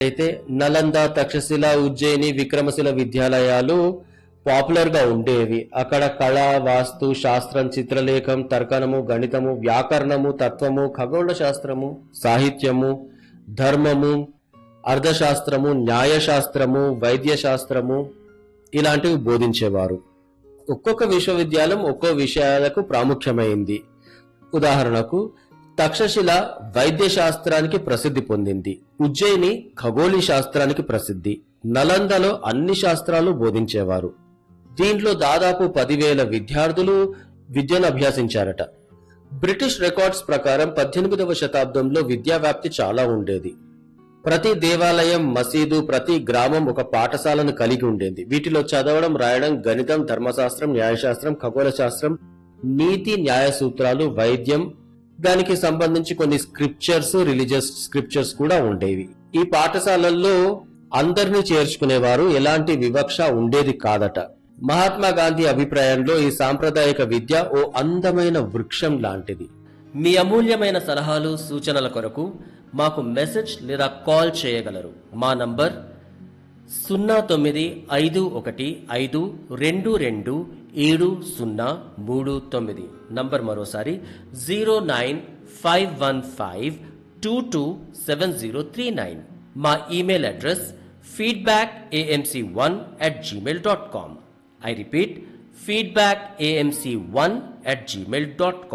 అయితే నలంద తక్షశిల ఉజ్జయిని విక్రమశిల విద్యాలయాలు పాపులర్ గా ఉండేవి అక్కడ కళ వాస్తు శాస్త్రం చిత్రలేఖం తర్కణము గణితము వ్యాకరణము తత్వము ఖగోళ శాస్త్రము సాహిత్యము ధర్మము అర్థశాస్త్రము న్యాయశాస్త్రము వైద్య శాస్త్రము ఇలాంటివి బోధించేవారు ఒక్కొక్క విశ్వవిద్యాలయం ఒక్కో విషయాలకు ప్రాముఖ్యమైంది ఉదాహరణకు తక్షశిల వైద్య శాస్త్రానికి ప్రసిద్ధి పొందింది ఉజ్జయిని ఖగోళీ శాస్త్రానికి ప్రసిద్ధి నలందలో అన్ని శాస్త్రాలు బోధించేవారు దీంట్లో దాదాపు పదివేల విద్యార్థులు విద్యను అభ్యసించారట బ్రిటిష్ రికార్డ్స్ ప్రకారం పద్దెనిమిదవ శతాబ్దంలో విద్యా వ్యాప్తి చాలా ఉండేది ప్రతి దేవాలయం మసీదు ప్రతి గ్రామం ఒక పాఠశాలను కలిగి ఉండేది వీటిలో చదవడం రాయడం గణితం ధర్మశాస్త్రం న్యాయశాస్త్రం ఖగోళ శాస్త్రం నీతి న్యాయ సూత్రాలు వైద్యం దానికి సంబంధించి కొన్ని స్క్రిప్చర్స్ రిలీజియస్ స్క్రిప్చర్స్ కూడా ఉండేవి ఈ పాఠశాలల్లో అందరినీ చేర్చుకునేవారు ఎలాంటి వివక్ష ఉండేది కాదట మహాత్మా గాంధీ అభిప్రాయంలో ఈ సాంప్రదాయక విద్య ఓ అందమైన వృక్షం లాంటిది మీ అమూల్యమైన సలహాలు సూచనల కొరకు మాకు మెసేజ్ లేదా కాల్ చేయగలరు మా నంబర్ సున్నా తొమ్మిది ఐదు ఒకటి ఐదు రెండు రెండు ఏడు సున్నా మూడు తొమ్మిది నంబర్ మరోసారి zero nine five one five two two seven zero three nine మా email address feedback AMC one at Gmail dot com I repeat feedback AMC one at Gmail dot com